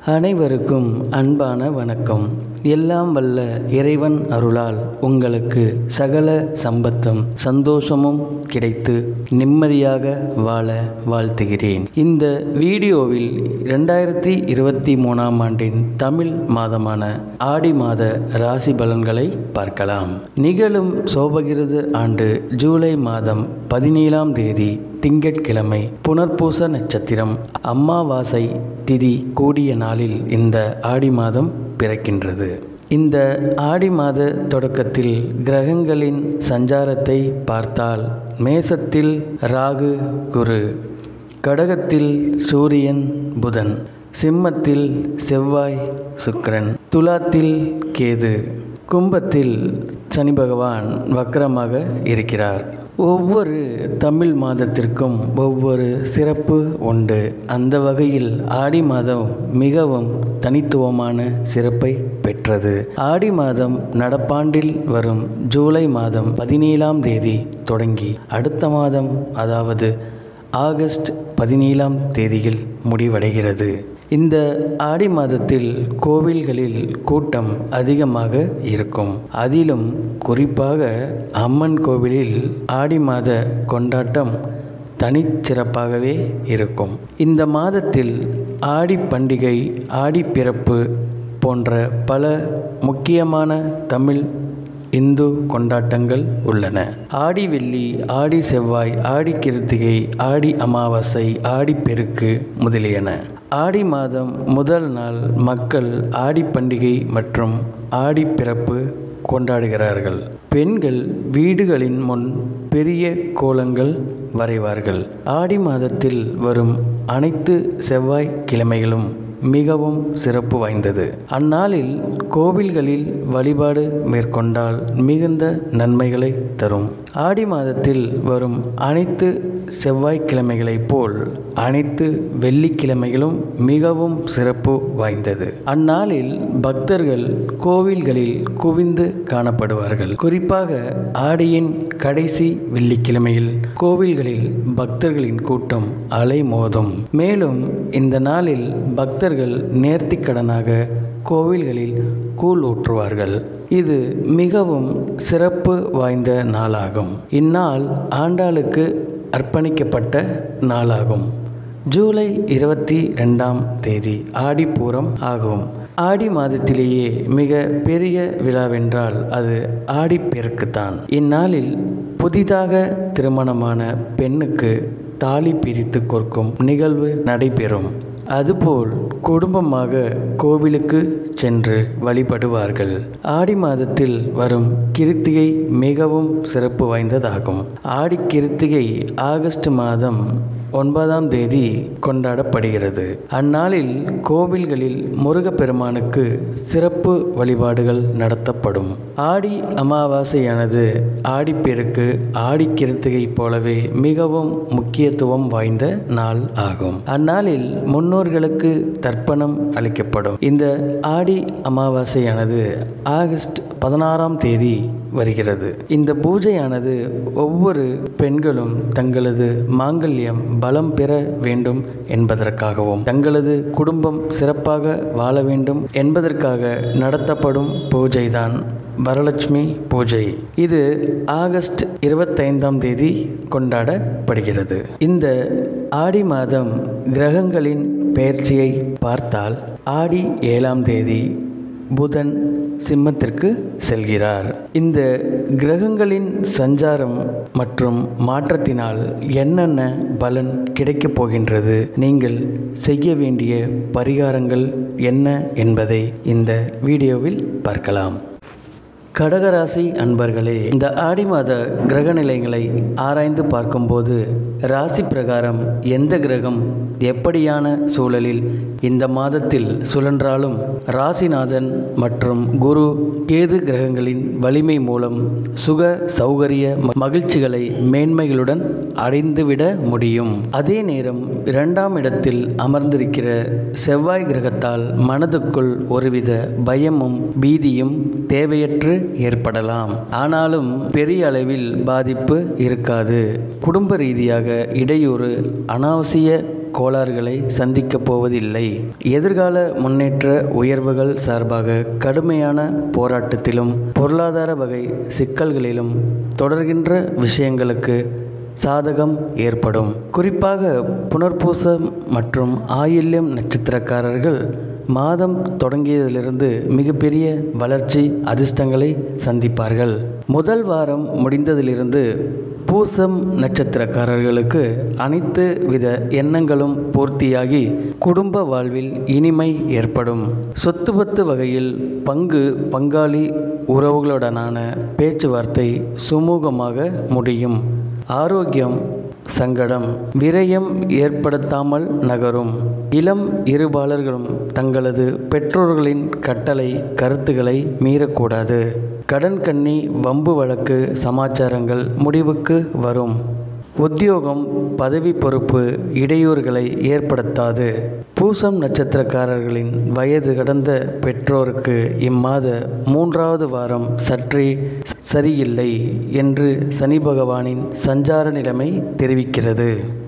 அனைவருக்கும் அன்பான வணக்கம் எல்லாம் வல்ல இறைவன் அருளால் உங்களுக்கு சகல சம்பத்தும் சந்தோஷமும் கிடைத்து நிம்மதியாக வாழ வாழ்த்துகிறேன் இந்த வீடியோவில் ரெண்டாயிரத்தி இருபத்தி மூணாம் ஆண்டின் தமிழ் மாதமான ஆடி மாத ராசி பலன்களை பார்க்கலாம் நிகழும் சோபகிருது ஆண்டு ஜூலை மாதம் பதினேழாம் தேதி திங்கட்கிழமை புனர்பூச நட்சத்திரம் அம்மாவாசை திதி கூடிய நாளில் இந்த ஆடி மாதம் பிறக்கின்றது இந்த ஆடி மாத தொடக்கத்தில் கிரகங்களின் சஞ்சாரத்தை பார்த்தால் மேசத்தில் ராகு குரு கடகத்தில் சூரியன் புதன் சிம்மத்தில் செவ்வாய் சுக்கிரன் துலாத்தில் கேது கும்பத்தில் சனி பகவான் வக்கரமாக இருக்கிறார் ஒவ்வொரு தமிழ் மாதத்திற்கும் ஒவ்வொரு சிறப்பு உண்டு அந்த வகையில் ஆடி மாதம் மிகவும் தனித்துவமான சிறப்பை பெற்றது ஆடி மாதம் நடப்பாண்டில் வரும் ஜூலை மாதம் பதினேழாம் தேதி தொடங்கி அடுத்த மாதம் அதாவது ஆகஸ்ட் பதினேழாம் தேதியில் முடிவடைகிறது இந்த ஆடி மாதத்தில் கோவில்களில் கூட்டம் அதிகமாக இருக்கும் அதிலும் குறிப்பாக அம்மன் கோவிலில் ஆடி மாத கொண்டாட்டம் தனிச்சிறப்பாகவே இருக்கும் இந்த மாதத்தில் ஆடி பண்டிகை ஆடி பிறப்பு போன்ற பல முக்கியமான தமிழ் இந்து கொண்டாட்டங்கள் உள்ளன ஆடி வெள்ளி ஆடி செவ்வாய் ஆடி கிருத்திகை ஆடி அமாவாசை ஆடி பெருக்கு முதலியன ஆடி மாதம் முதல் நாள் மக்கள் ஆடி பண்டிகை மற்றும் ஆடி பிறப்பு கொண்டாடுகிறார்கள் பெண்கள் வீடுகளின் முன் பெரிய கோலங்கள் வரைவார்கள் ஆடி மாதத்தில் வரும் அனைத்து செவ்வாய் கிழமைகளும் மிகவும் சிறப்பு வாய்ந்தது அந்நாளில் கோவில்களில் வழிபாடு மேற்கொண்டால் மிகுந்த நன்மைகளை தரும் ஆடி மாதத்தில் வரும் அனைத்து செவ்வாய்க்கிழமைகளைப் போல் அனைத்து வெள்ளிக்கிழமைகளும் மிகவும் சிறப்பு வாய்ந்தது அந்நாளில் பக்தர்கள் கோவில்களில் குவிந்து காணப்படுவார்கள் குறிப்பாக ஆடியின் கடைசி வெள்ளிக்கிழமையில் கோவில்களில் பக்தர்களின் கூட்டம் அலைமோதும் மேலும் இந்த நாளில் பக்தர்கள் நேர்த்திக்கடனாக கோவில்களில் கூழ் ஊற்றுவார்கள் இது மிகவும் சிறப்பு வாய்ந்த நாளாகும் இந்நாள் ஆண்டாளுக்கு அர்ப்பணிக்கப்பட்ட நாளாகும் ஜூலை இருபத்தி ரெண்டாம் தேதி ஆடிப்பூரம் ஆகும் ஆடி மாதத்திலேயே மிக பெரிய விழாவென்றால் அது ஆடிப்பெருக்குத்தான் இந்நாளில் புதிதாக திருமணமான பெண்ணுக்கு தாலி பிரித்து கொடுக்கும் நிகழ்வு நடைபெறும் அதுபோல் குடும்பமாக கோவிலுக்கு சென்று வழிபடுவார்கள் ஆடி மாதத்தில் வரும் கிருத்திகை மிகவும் சிறப்பு வாய்ந்ததாகும் ஆடி கிருத்திகை ஆகஸ்ட் மாதம் ஒன்பதாம் தேதி கொண்டாடப்படுகிறது அந்நாளில் கோவில்களில் முருகப்பெருமானுக்கு சிறப்பு வழிபாடுகள் நடத்தப்படும் ஆடி அமாவாசையானது ஆடிப்பெருக்கு ஆடி கிருத்திகை போலவே மிகவும் முக்கியத்துவம் வாய்ந்த நாள் ஆகும் அந்நாளில் முன்னோர்களுக்கு தர்ப்பணம் அளிக்கப்படும் இந்த ஆடி அமாவாசையானது ஆகஸ்ட் பதினாறாம் தேதி வருகிறது இந்த பூஜையானது ஒவ்வொரு பெண்களும் தங்களது மாங்கல்யம் பலம் பெற வேண்டும் என்பதற்காகவும் தங்களது குடும்பம் சிறப்பாக வாழ வேண்டும் என்பதற்காக நடத்தப்படும் பூஜைதான் வரலட்சுமி பூஜை இது ஆகஸ்ட் இருபத்தைந்தாம் தேதி கொண்டாடப்படுகிறது இந்த ஆடி மாதம் கிரகங்களின் பெயர்ச்சியை பார்த்தால் ஆடி ஏழாம் தேதி புதன் சிம்மத்திற்கு செல்கிறார் இந்த கிரகங்களின் சஞ்சாரம் மற்றும் மாற்றத்தினால் என்னென்ன பலன் கிடைக்கப் போகின்றது நீங்கள் செய்ய வேண்டிய பரிகாரங்கள் என்ன என்பதை இந்த வீடியோவில் பார்க்கலாம் கடகராசி அன்பர்களே இந்த ஆடி மாத கிரக நிலைகளை ஆராய்ந்து பார்க்கும்போது ராசி பிரகாரம் எந்த கிரகம் எப்படியான சூழலில் இந்த மாதத்தில் சுழன்றாலும் ராசிநாதன் மற்றும் குரு கேது கிரகங்களின் வலிமை மூலம் சுக சௌகரிய மகிழ்ச்சிகளை மேன்மைகளுடன் அடைந்துவிட முடியும் அதே நேரம் இரண்டாம் இடத்தில் அமர்ந்திருக்கிற செவ்வாய் கிரகத்தால் மனதுக்குள் ஒருவித பயமும் பீதியும் தேவையற்று ஏற்படலாம் ஆனாலும் பெரிய அளவில் பாதிப்பு இருக்காது குடும்ப ரீதியாக இடையூறு அனாவசிய கோளாறுகளை சந்திக்கப் போவதில்லை எதிர்கால முன்னேற்ற உயர்வுகள் சார்பாக கடுமையான போராட்டத்திலும் பொருளாதார வகை சிக்கல்களிலும் தொடர்கின்ற விஷயங்களுக்கு சாதகம் ஏற்படும் குறிப்பாக புனர்பூசம் மற்றும் ஆயில்யம் நட்சத்திரக்காரர்கள் மாதம் தொடங்கியதிலிருந்து மிகப்பெரிய வளர்ச்சி அதிர்ஷ்டங்களை சந்திப்பார்கள் முதல் வாரம் முடிந்ததிலிருந்து பூசம் நட்சத்திரக்காரர்களுக்கு அனைத்து வித எண்ணங்களும் பூர்த்தியாகி குடும்ப வாழ்வில் இனிமை ஏற்படும் சொத்து பத்து வகையில் பங்கு பங்காளி உறவுகளுடனான பேச்சுவார்த்தை சுமூகமாக முடியும் ஆரோக்கியம் சங்கடம் விரயம் ஏற்படுத்தாமல் நகரும் இளம் இருபாலர்களும் தங்களது பெற்றோர்களின் கட்டளை கருத்துக்களை மீறக்கூடாது கடன் கண்ணி வம்பு வழக்கு சமாச்சாரங்கள் முடிவுக்கு வரும் உத்தியோகம் பதவி பொறுப்பு இடையூறுகளை ஏற்படுத்தாது பூசம் நட்சத்திரக்காரர்களின் வயது கடந்த பெற்றோருக்கு இம்மாத மூன்றாவது வாரம் சற்றே சரியில்லை என்று சனி பகவானின் சஞ்சார நிலைமை தெரிவிக்கிறது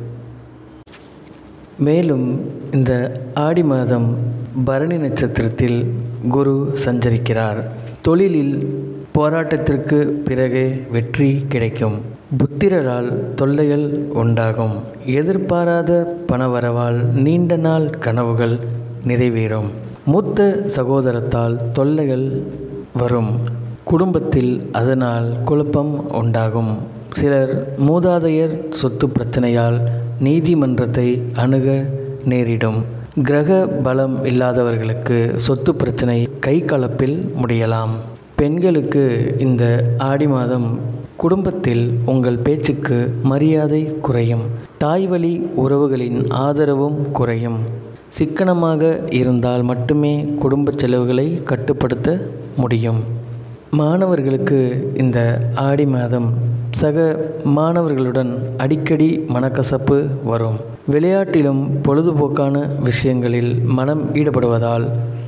மேலும் இந்த ஆடி மாதம் பரணி நட்சத்திரத்தில் குரு சஞ்சரிக்கிறார் தொழிலில் போராட்டத்திற்கு பிறகு வெற்றி கிடைக்கும் புத்திரரால் தொல்லைகள் உண்டாகும் எதிர்பாராத பணவரவால் நீண்ட நாள் கனவுகள் நிறைவேறும் மூத்த சகோதரத்தால் தொல்லைகள் வரும் குடும்பத்தில் அதனால் குழப்பம் உண்டாகும் சிலர் மூதாதையர் சொத்து பிரச்சனையால் நீதிமன்றத்தை அணுக நேரிடும் கிரக பலம் இல்லாதவர்களுக்கு சொத்து பிரச்சனை கை கலப்பில் முடியலாம் பெண்களுக்கு இந்த ஆடி மாதம் குடும்பத்தில் உங்கள் பேச்சுக்கு மரியாதை குறையும் தாய்வழி உறவுகளின் ஆதரவும் குறையும் சிக்கனமாக இருந்தால் மட்டுமே குடும்ப செலவுகளை கட்டுப்படுத்த முடியும் மாணவர்களுக்கு இந்த ஆடி மாதம் சக மாணவர்களுடன் அடிக்கடி மனக்கசப்பு வரும் விளையாட்டிலும் பொழுதுபோக்கான விஷயங்களில் மனம் ஈடுபடுவதால்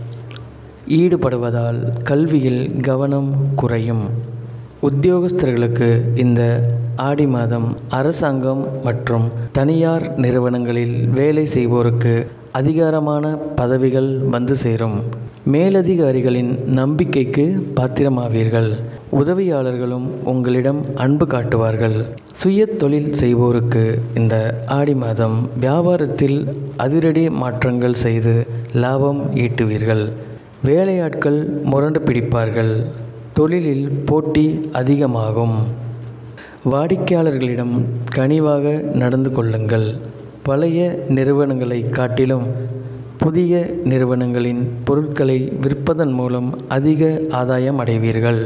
ஈடுபடுவதால் கல்வியில் கவனம் குறையும் உத்தியோகஸ்தர்களுக்கு இந்த ஆடி மாதம் அரசாங்கம் மற்றும் தனியார் நிறுவனங்களில் வேலை செய்வோருக்கு அதிகாரமான பதவிகள் வந்து சேரும் மேலதிகாரிகளின் நம்பிக்கைக்கு பாத்திரமாவீர்கள் உதவியாளர்களும் உங்களிடம் அன்பு காட்டுவார்கள் சுய தொழில் செய்வோருக்கு இந்த ஆடி மாதம் வியாபாரத்தில் அதிரடி மாற்றங்கள் செய்து லாபம் ஈட்டுவீர்கள் வேலையாட்கள் முரண்டு பிடிப்பார்கள் தொழிலில் போட்டி அதிகமாகும் வாடிக்கையாளர்களிடம் கனிவாக நடந்து கொள்ளுங்கள் பழைய நிறுவனங்களை காட்டிலும் புதிய நிறுவனங்களின் பொருட்களை விற்பதன் மூலம் அதிக ஆதாயம் அடைவீர்கள்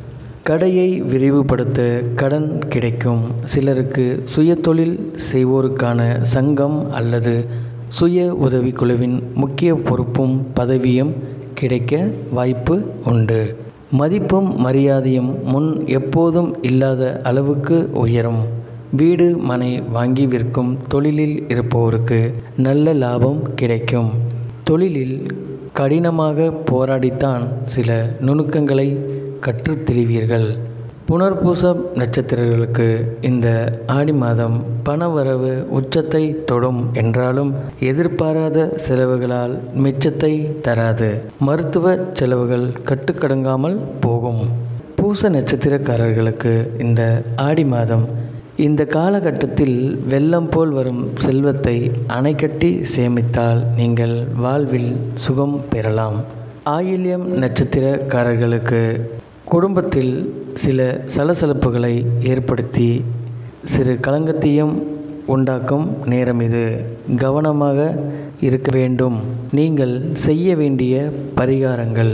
கடையை விரிவுபடுத்த கடன் கிடைக்கும் சிலருக்கு சுயதொழில் செய்வோருக்கான சங்கம் அல்லது சுய உதவிக்குழுவின் முக்கிய பொறுப்பும் பதவியும் கிடைக்க வாய்ப்பு உண்டு மதிப்பும் மரியாதையும் முன் எப்போதும் இல்லாத அளவுக்கு உயரும் வீடு மனை வாங்கி விற்கும் தொழிலில் இருப்பவருக்கு நல்ல லாபம் கிடைக்கும் தொழிலில் கடினமாக போராடித்தான் சில நுணுக்கங்களை கற்றுத் தெளிவீர்கள் புனர்பூசம் நட்சத்திரர்களுக்கு இந்த ஆடி மாதம் பணவரவு உச்சத்தை தொடும் என்றாலும் எதிர்பாராத செலவுகளால் மிச்சத்தை தராது மருத்துவ செலவுகள் கட்டுக்கடங்காமல் போகும் பூச நட்சத்திரக்காரர்களுக்கு இந்த ஆடி மாதம் இந்த காலகட்டத்தில் வெள்ளம் போல் வரும் செல்வத்தை அணைக்கட்டி சேமித்தால் நீங்கள் வாழ்வில் சுகம் பெறலாம் ஆயில்யம் நட்சத்திரக்காரர்களுக்கு குடும்பத்தில் சில சலசலப்புகளை ஏற்படுத்தி சிறு களங்கத்தையும் உண்டாக்கும் நேரம் இது கவனமாக இருக்க வேண்டும் நீங்கள் செய்ய வேண்டிய பரிகாரங்கள்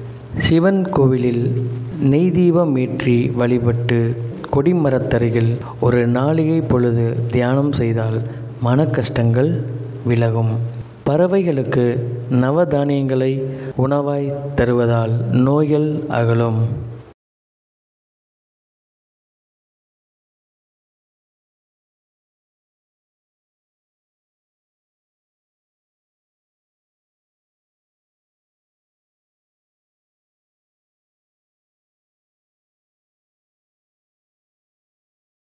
சிவன் கோவிலில் நெய் தீபம் ஏற்றி வழிபட்டு கொடிமரத்தருகில் ஒரு நாளிகை பொழுது தியானம் செய்தால் மன கஷ்டங்கள் விலகும் பறவைகளுக்கு நவதானியங்களை உணவாய் தருவதால் நோய்கள் அகலும்